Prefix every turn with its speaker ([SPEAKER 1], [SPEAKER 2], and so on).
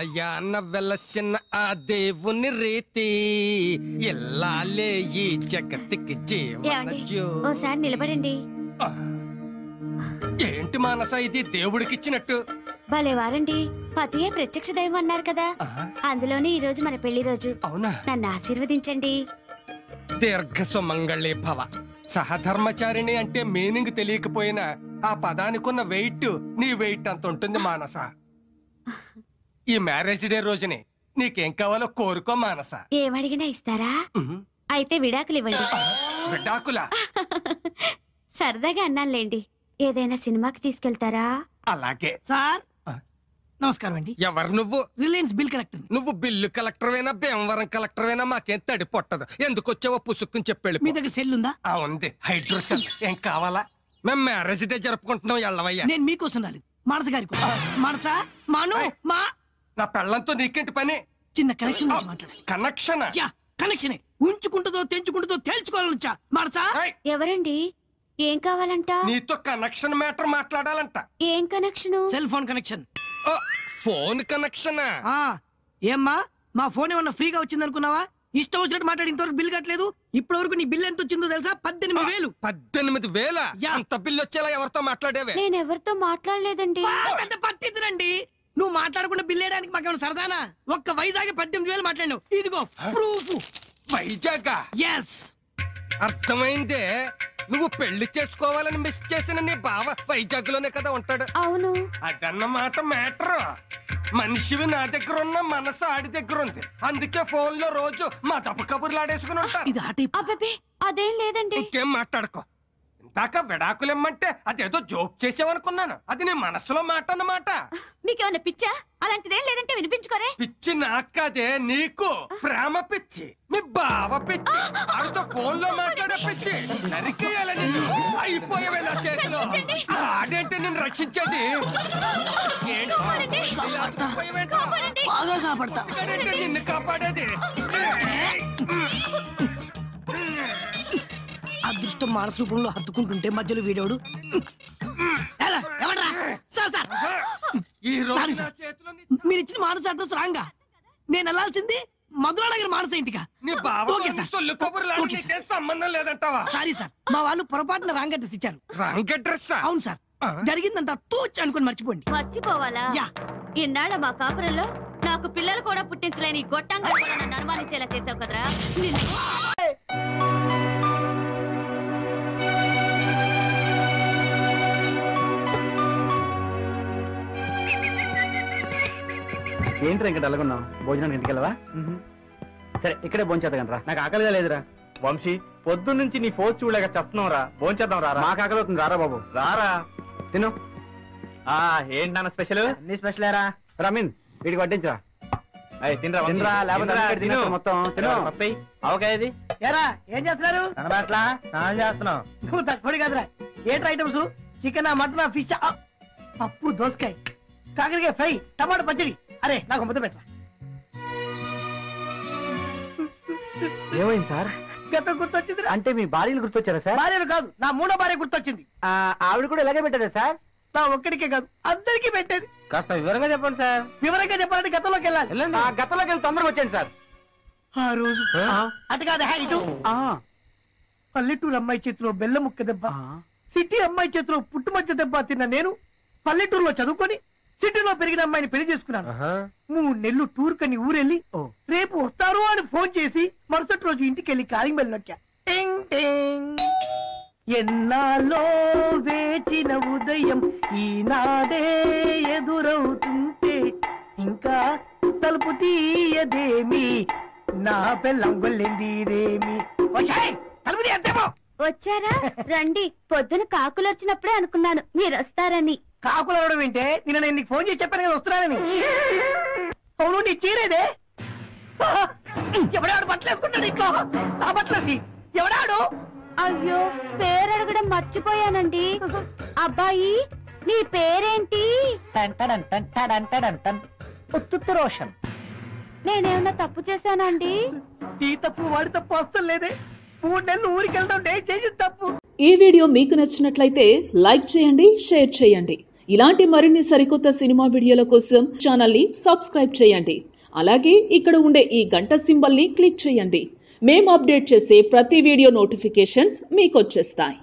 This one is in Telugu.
[SPEAKER 1] ఎల్లయ్యాన వెలసిన ఆ దేవుని రీతి ఎల్లాలే ఈ జగతికి జీవన
[SPEAKER 2] ఏమండి
[SPEAKER 1] జ్యో
[SPEAKER 2] ఓసారి నిలబడండి
[SPEAKER 1] ఆ. ఏంటి మానస ఇది దేవుడికిచ్చినట్టు
[SPEAKER 2] భలే వారండి పతియే ప్రత్యక్ష దైవం అన్నారు కదా
[SPEAKER 1] ఆ,
[SPEAKER 2] అందులోనే ఈ రోజు మన పెళ్లి రోజు
[SPEAKER 1] అవునా
[SPEAKER 2] నన్ను ఆశీర్వదించండి
[SPEAKER 1] దీర్ఘ సుమంగళి భవ సహధర్మచారిణి అంటే మీనింగ్ తెలియకపోయినా ఆ పదానికి ఉన్న వెయిట్ నీ వెయిట్ అంత ఉంటుంది మానస ఈ మ్యారేజ్ డే రోజుని నీకేం కావాలో కోరుకో మానస
[SPEAKER 2] ఏమడిగినా ఇస్తారా
[SPEAKER 1] ఉహు.
[SPEAKER 2] అయితే విడాకులు ఇవ్వండి
[SPEAKER 1] విడాకులా
[SPEAKER 2] సరదాగా అన్నానులేండి ఏదైనా సినిమాకి తీసుకెళ్తారా
[SPEAKER 1] అలాగే
[SPEAKER 3] సార్
[SPEAKER 1] ఆ.
[SPEAKER 3] నమస్కారం అండి
[SPEAKER 1] ఎవరు నువ్వు
[SPEAKER 3] రిలయన్స్ బిల్ కలెక్టర్
[SPEAKER 1] నువ్వు బిల్లు కలెక్టర్వేనా భీమవరం కలెక్టర్వేనా మాకేం తడి పొట్టదు ఎందుకు వచ్చావో పుసుక్కుని చెప్పాడు
[SPEAKER 3] మీ దగ్గర సెల్ ఉందా
[SPEAKER 1] ఆ ఉంది హైడ్రోసెల్ ఏం కావాలా మేము మ్యారేజ్ డే జరుపుకుంటున్నాం ఎల్లవయ్యా
[SPEAKER 3] నేను మీకోసం రాలేదు మానస గారి కోసం మానస మాను
[SPEAKER 1] ఏయ్.
[SPEAKER 3] మా
[SPEAKER 1] నా పెళ్ళంతో నీకేంటి పని
[SPEAKER 3] చిన్న కనెక్షన్ గురించి మాట్లాడాలి
[SPEAKER 1] కనెక్షన్
[SPEAKER 3] యా కనెక్షన్ ఉంచుకుంటుందో తెంచుకుంటుందో తేల్చుకోవాలని వచ్చా మానస
[SPEAKER 2] ఎవరండి ఏం కావాలంట
[SPEAKER 1] నీతో కనెక్షన్ మ్యాటర్ మాట్లాడాలంట
[SPEAKER 2] ఏం కనెక్షను
[SPEAKER 3] సెల్ ఫోన్ కనెక్షన్
[SPEAKER 1] ఓ, ఫోన్ కనెక్షన్
[SPEAKER 3] ఆ ఏమ్మా మా ఫోన్ ఏమన్నా ఫ్రీగా వచ్చింది అనుకున్నావా ఇష్టం వచ్చినట్టు మాట్లాడి ఇంతవరకు బిల్ కట్టలేదు ఇప్పటి వరకు నీ బిల్ ఎంత వచ్చిందో తెలుసా పద్దెనిమిది వేలు
[SPEAKER 1] పద్దెనిమిది వేల
[SPEAKER 3] యా.
[SPEAKER 1] అంత బిల్లు వచ్చేలా ఎవరితో మాట్లాడేవే
[SPEAKER 2] నేను ఎవరితో మాట్లాడలేదండి
[SPEAKER 3] బా, పెద్ద పత్తిద్దురండి నువ్వు మాట్లాడకుండా బిల్ వేయడానికి మాకేమైనా సరదానా ఒక్క వైజాగ్ పద్దెనిమిది వేలు మాట్లాడినావు ఇదిగో ప్రూఫ్
[SPEAKER 1] వైజాగ్
[SPEAKER 3] ఎస్
[SPEAKER 1] అర్థమైందే నువ్వు పెళ్లి చేసుకోవాలని మిస్ చేసిన నీ బావ వైజాగ్ లోనే కదా ఉంటాడు
[SPEAKER 2] అవును
[SPEAKER 1] అదన్నమాట మ్యాటర్ మనిషివి నా దగ్గర ఉన్న మనసు ఆడి దగ్గర ఉంది అందుకే ఫోన్ లో రోజు మా దప్ప కబుర్లు ఆడేసుకుని ఉంటా
[SPEAKER 3] ఇది ఆ టైప్
[SPEAKER 2] అబ్బే అదేం లేదండి
[SPEAKER 1] ఇంకేం మాట్లాడుకో ఇందాక విడాకులిమ్మంటే అదేదో జోక్ చేసావనుకున్నాను అది నీ మనసులో మాట అన్నమాట
[SPEAKER 2] మీకేమన్నా పిచ్చా అలాంటిదేం లేదంటే వినిపించుకోరే
[SPEAKER 1] పిచ్చి నాకు కాదే నీకు ప్రేమ పిచ్చి మీ బావ పిచ్చి ఆడితో ఫోన్ లో మాట్లాడే పిచ్చి నరికేయాలి నిన్ను అయిపోయేవే నా చేతిలో ఆడేంటి నిన్ను రక్షించేది ఏంటి? ఇలా అయిపోయావేంటి?
[SPEAKER 3] బాగా కాపాడతా
[SPEAKER 1] ఆడేంటి నిన్ను కాపాడేది
[SPEAKER 3] అదృష్టం మానస రూపంలో హత్తుకుంటుంటే మధ్యలో వీడోడు ఎలా? ఎవడ్రా? సార్ సార్
[SPEAKER 1] ఈ రోజు
[SPEAKER 3] సారీ
[SPEAKER 1] నా
[SPEAKER 3] సార్.
[SPEAKER 1] చేతిలో నీ-
[SPEAKER 3] మీరు ఇచ్చిన మానస అడ్రస్ రాంగా నేను వెళ్ళాల్సింది మధురానగర్ మానస ఇంటికా
[SPEAKER 1] నీ బావ
[SPEAKER 3] ఓకే సార్.
[SPEAKER 1] సొల్లు కబుర్లు
[SPEAKER 3] ఓకే సార్.
[SPEAKER 1] నీకేం సంబంధం లేదంటావా
[SPEAKER 3] సారీ సార్ మా వాళ్ళు పొరపాటున రాంగ్ అడ్రస్ ఇచ్చారు
[SPEAKER 1] రంగ డ్రెస్
[SPEAKER 3] అవును సార్
[SPEAKER 1] ఆ.
[SPEAKER 3] జరిగిందంతా తూచ్ అనుకుని మర్చిపోండి
[SPEAKER 2] మర్చిపోవాలా
[SPEAKER 3] యా
[SPEAKER 2] ఇన్నాళ్ళ మా కాపురంలో నాకు పిల్లలు కూడా పుట్టించలేని ఈ గొట్టంగా కూడా నన్ను అనుమానించేలా చేసావు కదరా నిన్ను
[SPEAKER 4] ఏంటి ఇంకా డల్గొన్నావు భోజనానికి ఇంటికి వెళ్ళవా సరే ఇక్కడే భోంచేద్దాం రా నాకు ఆకలిగా లేదురా వంశీ పొద్దు నుంచి నీ ఫోన్ చూడలేక చెప్తున్నాం రా భోంచేద్దాం రా మాకు ఆకలి అవుతుంది రారా బాబు రారా తిను ఆ ఏంటి నాన్న స్పెషల్ అన్ని స్పెషల్ రా రమీన్ వీడికి వడ్డించరా తినరా తినరా లేకపోతే తిను మొత్తం తిను అవకాయది
[SPEAKER 3] ఎరా ఏం చేస్తున్నారు
[SPEAKER 4] కనబాట్లా స్నానం చేస్తున్నావు
[SPEAKER 3] నువ్వు తక్కువ కదరా ఏంటి ఐటమ్స్ చికెన్ మటన్ ఫిష్ పప్పు దోసకాయ కాకరకాయ ఫ్రై టమాటా పచ్చడి అరే నాకు ముద్ద పెట్టరా
[SPEAKER 4] ఏమైంది సార్
[SPEAKER 3] గతం గుర్తొచ్చింది
[SPEAKER 4] అంటే మీ భార్యలు గుర్తొచ్చారా సార్
[SPEAKER 3] భార్యను కాదు నా మూడో భార్య గుర్తొచ్చింది
[SPEAKER 4] ఆ, ఆవిడ కూడా ఇలాగే పెట్టారా సార్
[SPEAKER 3] నా ఒక్కడికే కాదు అందరికీ పెట్టేది
[SPEAKER 4] కాస్త వివరంగా చెప్పండి సార్
[SPEAKER 3] వివరంగా చెప్పాలంటే గతంలోకి వెళ్ళాలి
[SPEAKER 4] వెళ్ళండి ఆ గతంలోకి వెళ్ళి తొందరగా వచ్చేయండి సార్
[SPEAKER 3] ఆ రోజు అటు కాదు హ్యా ఇటు పల్లెటూరు అమ్మాయి చేతిలో బెల్ల ముక్క దెబ్బ సిటీ అమ్మాయి చేతిలో పుట్టుమచ్చ దెబ్బ తిన్న నేను పల్లెటూరులో చదువుకొని సిటీలో పెరిగిన అమ్మాయిని పెళ్లి చేసుకున్నాను మూడు నెలలు టూర్ కని ఊరెళ్ళి రేపు వస్తారు అని ఫోన్ చేసి మరుసటి రోజు ఇంటికి వెళ్ళి కాలింగ్ బెల్ నొక్కా టింగ్ టింగ్ ఎన్నాలో వేచిన ఉదయం ఈనాడే ఎదురవుతుంటే ఇంకా తలుపు తీయదేమి నా పెళ్ళం వెళ్ళిందిరేమి తలుపు తీయద్దేమో
[SPEAKER 2] వచ్చారా రండి పొద్దున కాకులు వచ్చినప్పుడే అనుకున్నాను మీరు వస్తారని
[SPEAKER 3] కాకులు అవడం వింటే నిన్న నేను నీకు ఫోన్ చేసి చెప్పాను కదా వస్తున్నానని అవును నీ చీరేదే ఎవడాడు బట్టలు వేసుకుంటాడు ఇంట్లో ఆ బట్టలది ఎవడాడు
[SPEAKER 2] అయ్యో పేరడగడం మర్చిపోయానండి అబ్బాయి నీ పేరేంటి
[SPEAKER 3] ఉత్తుత్త రోషన్
[SPEAKER 2] నేనేమన్నా తప్పు చేశానండి
[SPEAKER 3] ఈ తప్పు వాడి తప్పు వస్తలేదే లేదే మూడు నెలలు ఊరికి వెళ్తాం చేసి తప్పు
[SPEAKER 5] ఈ వీడియో మీకు నచ్చినట్లయితే లైక్ చేయండి షేర్ చేయండి ఇలాంటి మరిన్ని సరికొత్త సినిమా వీడియోల కోసం ఛానల్ని సబ్స్క్రైబ్ చేయండి అలాగే ఇక్కడ ఉండే ఈ గంట సింబల్ని క్లిక్ చేయండి మేము అప్డేట్ చేసే ప్రతి వీడియో నోటిఫికేషన్స్ మీకు వచ్చేస్తాయి